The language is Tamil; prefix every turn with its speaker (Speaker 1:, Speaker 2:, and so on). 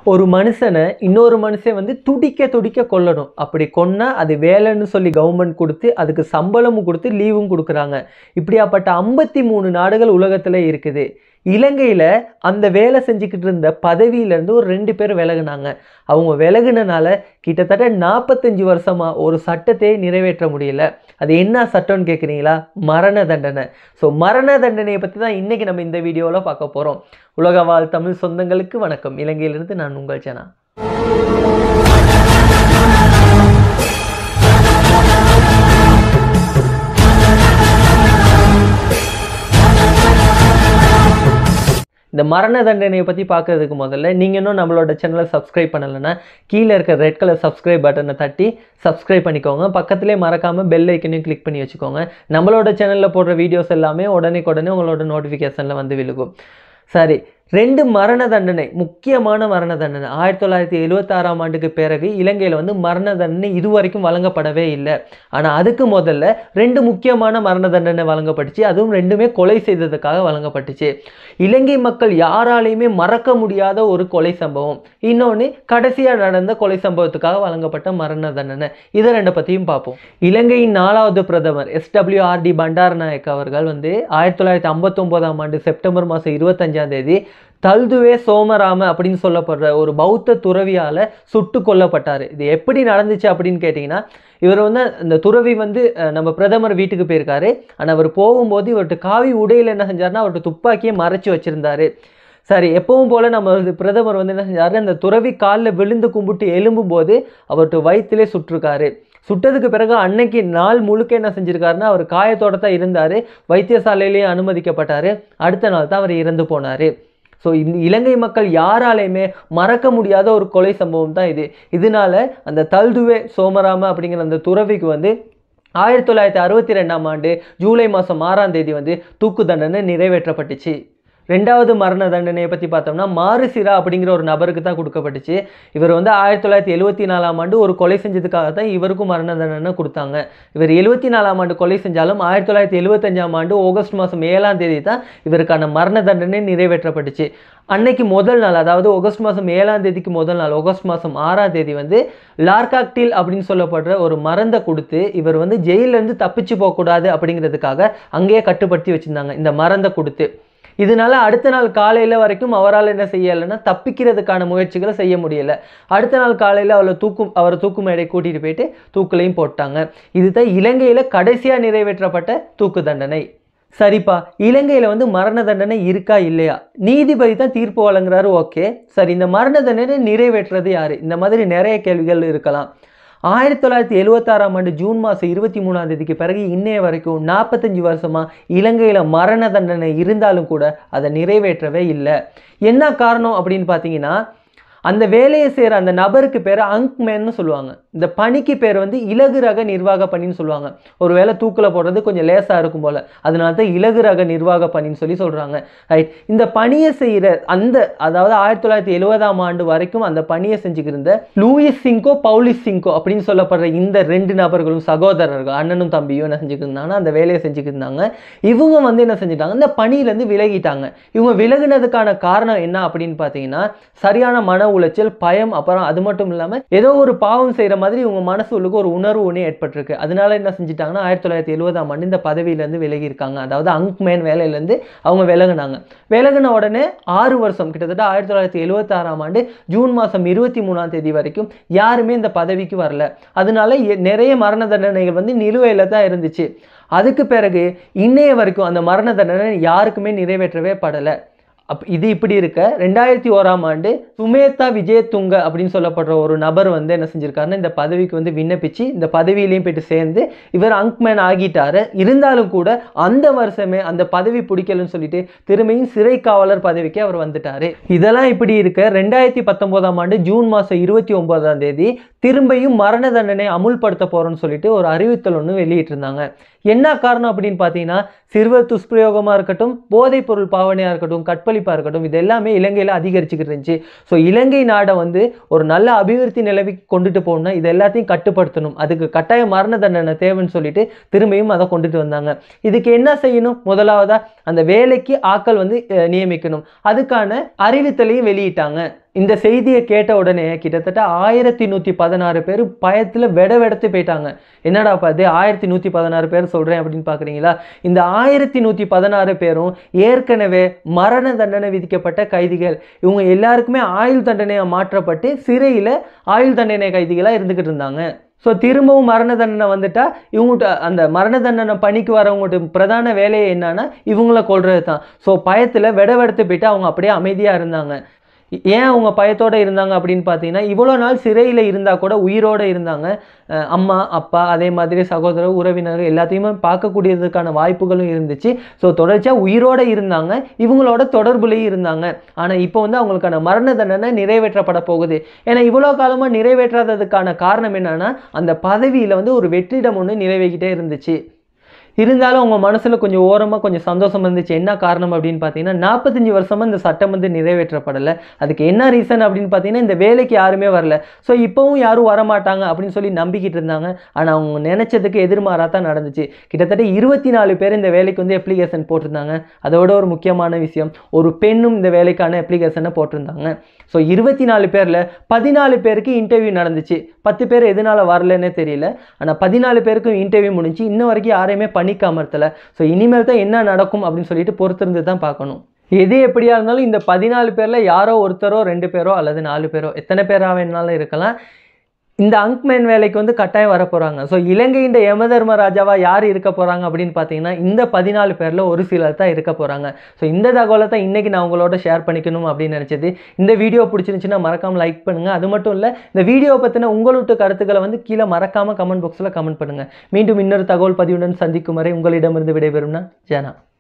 Speaker 1: ஒரு மனுஷனை இன்னொரு மனுஷன் வந்து துடிக்க துடிக்க கொல்லணும் அப்படி கொன்னா அது வேலைன்னு சொல்லி கவர்மெண்ட் கொடுத்து அதுக்கு சம்பளமும் கொடுத்து லீவும் கொடுக்குறாங்க இப்படியாப்பட்ட ஐம்பத்தி மூணு நாடுகள் உலகத்தில் இருக்குது இலங்கையில் அந்த வேலை செஞ்சுக்கிட்டு இருந்த பதவியிலேருந்து ஒரு ரெண்டு பேர் விலகுனாங்க அவங்க விலகுனனால கிட்டத்தட்ட நாற்பத்தஞ்சு வருஷமாக ஒரு சட்டத்தை நிறைவேற்ற முடியல அது என்ன சட்டம்னு கேட்குறீங்களா மரண தண்டனை ஸோ மரண தண்டனையை பற்றி தான் இன்றைக்கி நம்ம இந்த வீடியோவில் பார்க்க போகிறோம் உலக வாழ் தமிழ் சொந்தங்களுக்கு வணக்கம் இலங்கையிலிருந்து நான் உங்கள் சேனா இந்த மரண தண்டனையை பற்றி பார்க்கறதுக்கு முதல்ல நீங்கள் இன்னும் நம்மளோட சேனலை சப்ஸ்கிரைப் பண்ணலைன்னா கீழே இருக்க ரெட் கலர் சப்ஸ்கிரைப் பட்டனை தட்டி சப்ஸ்கிரைப் பண்ணிக்கோங்க பக்கத்துலேயே மறக்காமல் பெல் ஐக்கனையும் கிளிக் பண்ணி வச்சுக்கோங்க நம்மளோட சேனலில் போடுற வீடியோஸ் எல்லாமே உடனே உடனே உங்களோட நோட்டிஃபிகேஷனில் வந்து விழுகும் சரி ரெண்டு மரண தண்டனை முக்கியமான மரண தண்டனை ஆயிரத்தி தொள்ளாயிரத்தி எழுவத்தாறாம் ஆண்டுக்கு பிறகு இலங்கையில் வந்து மரண தண்டனை இதுவரைக்கும் வழங்கப்படவே இல்லை ஆனால் அதுக்கு முதல்ல ரெண்டு முக்கியமான மரண தண்டனை வழங்கப்பட்டுச்சு அதுவும் ரெண்டுமே கொலை செய்ததுக்காக வழங்கப்பட்டுச்சு இலங்கை மக்கள் யாராலையுமே மறக்க முடியாத ஒரு கொலை சம்பவம் இன்னொன்று கடைசியாக நடந்த கொலை சம்பவத்துக்காக வழங்கப்பட்ட மரண தண்டனை இதை ரெண்டை பற்றியும் பார்ப்போம் இலங்கையின் நாலாவது பிரதமர் எஸ்டபிள்யூஆர்டி பண்டாரநாயக் அவர்கள் வந்து ஆயிரத்தி தொள்ளாயிரத்தி ஐம்பத்தொம்போதாம் ஆண்டு செப்டம்பர் மாதம் இருபத்தஞ்சாம் தேதி தல்துவே சோமராம அப்படின்னு சொல்லப்படுற ஒரு பௌத்த துறவியால் சுட்டு கொல்லப்பட்டார் இது எப்படி நடந்துச்சு அப்படின்னு கேட்டிங்கன்னா இவர் வந்து அந்த துறவி வந்து அஹ், நம்ம பிரதமர் வீட்டுக்கு போயிருக்காரு ஆனால் அவர் போகும்போது இவர்கிட்ட காவி உடையில் என்ன செஞ்சாருன்னா அவர்கிட்ட துப்பாக்கியை மறைச்சு வச்சிருந்தாரு சரி எப்பவும் போல் நம்ம வந்து பிரதமர் வந்து என்ன செஞ்சாரு அந்த துறவி காலில் விழுந்து கும்பிட்டு எழும்பும்போது அவர்கிட்ட வயிற்றிலே சுட்டிருக்காரு சுட்டதுக்கு பிறகு அன்னைக்கு நாள் முழுக்க என்ன செஞ்சிருக்காருன்னா அவர் காயத்தோட தான் இருந்தார் வைத்தியசாலையிலேயே அனுமதிக்கப்பட்டார் அடுத்த நாள் தான் அவர் இறந்து போனார் ஸோ இந்த இலங்கை மக்கள் யாராலையுமே மறக்க முடியாத ஒரு கொலை சம்பவம் தான் இது இதனால அந்த தல்துவே சோமராம அப்படிங்கிற அந்த துறவிக்கு வந்து ஆயிரத்தி தொள்ளாயிரத்தி அறுபத்தி ரெண்டாம் ஆண்டு ஜூலை மாதம் ஆறாம் தேதி வந்து தூக்கு தண்டனை நிறைவேற்றப்பட்டுச்சு ரெண்டாவது மரண தண்டனையை பற்றி பார்த்தோம்னா மாறுசிரா அப்படிங்கிற ஒரு நபருக்கு தான் கொடுக்கப்பட்டுச்சு இவர் வந்து ஆயிரத்தி தொள்ளாயிரத்தி எழுபத்தி நாலாம் ஆண்டு ஒரு கொலை செஞ்சதுக்காக தான் இவருக்கும் மரண தண்டனை கொடுத்தாங்க இவர் எழுபத்தி நாலாம் ஆண்டு கொலை செஞ்சாலும் ஆயிரத்தி தொள்ளாயிரத்தி எழுபத்தஞ்சாம் ஆண்டு ஆகஸ்ட் மாதம் ஏழாம் தேதி தான் இவருக்கான மரண தண்டனை நிறைவேற்றப்பட்டுச்சு அன்னைக்கு முதல் நாள் அதாவது ஆகஸ்ட் மாதம் ஏழாம் தேதிக்கு முதல் நாள் ஆகஸ்ட் மாதம் ஆறாம் தேதி வந்து லார்காக்டில் அப்படின்னு சொல்லப்படுற ஒரு மருந்தை கொடுத்து இவர் வந்து ஜெயிலேருந்து தப்பிச்சு போகக்கூடாது அப்படிங்கிறதுக்காக அங்கேயே கட்டுப்படுத்தி வச்சுருந்தாங்க இந்த மருந்தை கொடுத்து இதனால அடுத்த நாள் காலையில் வரைக்கும் அவரால் என்ன செய்யலைன்னா தப்பிக்கிறதுக்கான முயற்சிகளை செய்ய முடியல அடுத்த நாள் காலையில் அவளை தூக்கும் அவரை தூக்கு மேடை கூட்டிகிட்டு போயிட்டு தூக்குலையும் போட்டாங்க இதுதான் இலங்கையில் கடைசியாக நிறைவேற்றப்பட்ட தூக்கு தண்டனை சரிப்பா இலங்கையில் வந்து மரண தண்டனை இருக்கா இல்லையா நீதிபதி தான் தீர்ப்பு வழங்குறாரு ஓகே சரி இந்த மரண தண்டனை நிறைவேற்றுறது யார் இந்த மாதிரி நிறைய கேள்விகள் இருக்கலாம் ஆயிரத்தி தொள்ளாயிரத்தி எழுவத்தாறாம் ஆண்டு ஜூன் மாதம் இருபத்தி மூணாம் தேதிக்கு பிறகு இன்னைய வரைக்கும் நாற்பத்தஞ்சு வருஷமாக இலங்கையில் மரண தண்டனை இருந்தாலும் கூட அதை நிறைவேற்றவே இல்லை என்ன காரணம் அப்படின்னு பார்த்தீங்கன்னா அந்த வேலையை செய்கிற அந்த நபருக்கு பேர் அங்க்மேன்னு சொல்லுவாங்க இந்த பணிக்கு பேர் வந்து இலகு ரக நிர்வாக பணின்னு சொல்லுவாங்க ஒரு வேளை தூக்கில் போடுறது கொஞ்சம் லேசாக இருக்கும் போல் அதனால தான் இலகு ரக நிர்வாக பணின்னு சொல்லி சொல்கிறாங்க ரைட் இந்த பணியை செய்கிற அந்த அதாவது ஆயிரத்தி தொள்ளாயிரத்தி எழுபதாம் ஆண்டு வரைக்கும் அந்த பணியை செஞ்சுக்கிருந்த லூயிஸ் சிங்கோ பவுலிஸ் சிங்கோ அப்படின்னு சொல்லப்படுற இந்த ரெண்டு நபர்களும் சகோதரர்கள் அண்ணனும் தம்பியும் என்ன செஞ்சுக்கிருந்தாங்கன்னா அந்த வேலையை செஞ்சுக்கிருந்தாங்க இவங்க வந்து என்ன செஞ்சுட்டாங்க இந்த பணியிலேருந்து விலகிட்டாங்க இவங்க விலகுனதுக்கான காரணம் என்ன அப்படின்னு பார்த்தீங்கன்னா சரியான மன உளைச்சல் பயம் அப்புறம் அது மட்டும் இல்லாமல் ஏதோ ஒரு பாவம் செய்கிற மாதிரி இவங்க மனசுகளுக்கு ஒரு உணர்வு ஒன்று ஏற்பட்டிருக்கு அதனால என்ன செஞ்சுட்டாங்கன்னா ஆயிரத்தி தொள்ளாயிரத்தி எழுபதாம் ஆண்டு இந்த பதவியிலேருந்து விலகி இருக்காங்க அதாவது அங்க்மேன் வேலையிலேருந்து அவங்க விலகுனாங்க விலகுன உடனே ஆறு வருஷம் கிட்டத்தட்ட ஆயிரத்தி தொள்ளாயிரத்தி எழுபத்தாறாம் ஆண்டு ஜூன் மாதம் இருபத்தி மூணாம் தேதி வரைக்கும் யாருமே இந்த பதவிக்கு வரல அதனால எ- நிறைய மரண தண்டனைகள் வந்து நிலுவையில் தான் இருந்துச்சு அதுக்கு பிறகு இன்னைய வரைக்கும் அந்த மரண தண்டனை யாருக்குமே நிறைவேற்றவே படலை அப் இது இப்படி இருக்க ரெண்டாயிரத்தி ஓராம் ஆண்டு சுமேதா விஜயதுங்க அப்படின்னு சொல்லப்படுற ஒரு நபர் வந்து என்ன செஞ்சிருக்காருன்னா இந்த பதவிக்கு வந்து விண்ணப்பிச்சு இந்த பதவியிலையும் போயிட்டு சேர்ந்து இவர் அங்க்மேன் ஆகிட்டாரு இருந்தாலும் கூட அந்த வருஷமே அந்த பதவி பிடிக்கலன்னு சொல்லிட்டு திரும்பியும் சிறை காவலர் பதவிக்கு அவர் வந்துட்டாரு இதெல்லாம் இப்படி இருக்க ரெண்டாயிரத்தி பத்தொன்பதாம் ஆண்டு ஜூன் மாதம் இருபத்தி ஒன்பதாம் தேதி திரும்பியும் மரண தண்டனை அமுல்படுத்த போறோம்னு சொல்லிட்டு ஒரு அறிவித்தல் ஒன்று வெளியிட்டிருந்தாங்க என்ன காரணம் அப்படின்னு பார்த்தீங்கன்னா சிறுவர் துஷ்பிரயோகமாக இருக்கட்டும் போதைப் பொருள் பாவனையாக இருக்கட்டும் கற்பழிப்பாக இருக்கட்டும் இது எல்லாமே இலங்கையில் அதிகரிச்சுக்கிட்டு இருந்துச்சு ஸோ இலங்கை நாடை வந்து ஒரு நல்ல அபிவிருத்தி நிலவிக்கு கொண்டுட்டு போகணும்னா இது எல்லாத்தையும் கட்டுப்படுத்தணும் அதுக்கு கட்டாய மரண தண்டனை தேவைன்னு சொல்லிட்டு திரும்பியும் அதை கொண்டுட்டு வந்தாங்க இதுக்கு என்ன செய்யணும் முதலாவதா அந்த வேலைக்கு ஆட்கள் வந்து அஹ், நியமிக்கணும் அதுக்கான அறிவித்தலையும் வெளியிட்டாங்க இந்த செய்தியை கேட்ட உடனே கிட்டத்தட்ட ஆயிரத்தி நூற்றி பதினாறு பேர் பயத்தில் வெட வெடத்து போயிட்டாங்க என்னடா பார்த்து ஆயிரத்தி நூற்றி பதினாறு பேர் சொல்கிறேன் அப்படின்னு பார்க்குறீங்களா இந்த ஆயிரத்தி நூற்றி பதினாறு பேரும் ஏற்கனவே மரண தண்டனை விதிக்கப்பட்ட கைதிகள் இவங்க எல்லாருக்குமே ஆயுள் தண்டனை மாற்றப்பட்டு சிறையில் ஆயுள் தண்டனை கைதிகளாக இருந்துக்கிட்டு இருந்தாங்க ஸோ திரும்பவும் மரண தண்டனை வந்துட்டா இவங்ககிட்ட அந்த மரண தண்டனை பணிக்கு வரவங்ககிட்ட பிரதான வேலையே என்னன்னா இவங்கள கொள்றது தான் ஸோ பயத்தில் வெட வெடத்து போயிட்டு அவங்க அப்படியே அமைதியாக இருந்தாங்க ஏன் அவங்க பயத்தோடு இருந்தாங்க அப்படின்னு பார்த்தீங்கன்னா இவ்வளோ நாள் சிறையில் இருந்தால் கூட உயிரோடு இருந்தாங்க அஹ் அம்மா அப்பா அதே மாதிரி சகோதரர் உறவினர் எல்லாத்தையுமே பார்க்கக்கூடியதுக்கான வாய்ப்புகளும் இருந்துச்சு ஸோ தொடர்ச்சியாக உயிரோடு இருந்தாங்க இவங்களோட தொடர்புலையும் இருந்தாங்க ஆனால் இப்போ வந்து அவங்களுக்கான மரண தண்டனை நிறைவேற்றப்பட போகுது ஏன்னா இவ்வளோ காலமாக நிறைவேற்றாததுக்கான காரணம் என்னன்னா அந்த பதவியில் வந்து ஒரு வெற்றிடம் ஒன்று நிறைவேறிக்கிட்டே இருந்துச்சு இருந்தாலும் அவங்க மனசில் கொஞ்சம் ஓரமாக கொஞ்சம் சந்தோஷம் இருந்துச்சு என்ன காரணம் அப்படின்னு பார்த்தீங்கன்னா நாற்பத்தஞ்சு வருஷமாக இந்த சட்டம் வந்து நிறைவேற்றப்படலை அதுக்கு என்ன ரீசன் அப்படின்னு பார்த்தீங்கன்னா இந்த வேலைக்கு யாருமே வரல ஸோ இப்போவும் யாரும் வரமாட்டாங்க அப்படின்னு சொல்லி நம்பிக்கிட்டு இருந்தாங்க ஆனால் அவங்க நினச்சதுக்கு எதிர்மாறாக தான் நடந்துச்சு கிட்டத்தட்ட இருபத்தி நாலு பேர் இந்த வேலைக்கு வந்து அப்ளிகேஷன் போட்டிருந்தாங்க அதோட ஒரு முக்கியமான விஷயம் ஒரு பெண்ணும் இந்த வேலைக்கான அப்ளிகேஷனை போட்டிருந்தாங்க ஸோ இருபத்தி நாலு பேரில் பதினாலு பேருக்கு இன்டர்வியூ நடந்துச்சு பத்து பேர் எதனால வரலன்னே தெரியல ஆனால் பதினாலு பேருக்கும் இன்டர்வியூ முடிஞ்சு இன்ன வரைக்கும் யாரையுமே பணிக்கு அமர்த்தலை ஸோ இனிமேல் தான் என்ன நடக்கும் அப்படின்னு சொல்லிட்டு பொறுத்திருந்து தான் பார்க்கணும் எது எப்படியா இருந்தாலும் இந்த பதினாலு பேரில் யாரோ ஒருத்தரோ ரெண்டு பேரோ அல்லது நாலு பேரோ எத்தனை பேராக வேணாலும் இருக்கலாம் இந்த அங்க்மேன் வேலைக்கு வந்து கட்டாயம் வர போகிறாங்க ஸோ இலங்கையின் யம தர்மராஜாவா யார் இருக்க போகிறாங்க அப்படின்னு பார்த்தீங்கன்னா இந்த பதினாலு பேரில் ஒரு சிலர் தான் இருக்க போகிறாங்க ஸோ இந்த தகவலை தான் இன்றைக்கி நான் உங்களோட ஷேர் பண்ணிக்கணும் அப்படின்னு நினச்சது இந்த வீடியோ பிடிச்சிருந்துச்சுன்னா மறக்காமல் லைக் பண்ணுங்கள் அது மட்டும் இல்லை இந்த வீடியோ பற்றின உங்களோட கருத்துக்களை வந்து கீழே மறக்காமல் கமெண்ட் பாக்ஸில் கமெண்ட் பண்ணுங்கள் மீண்டும் இன்னொரு தகவல் பதிவுடன் சந்திக்கும் வரை உங்களிடமிருந்து விடைபெறும்னா ஜனா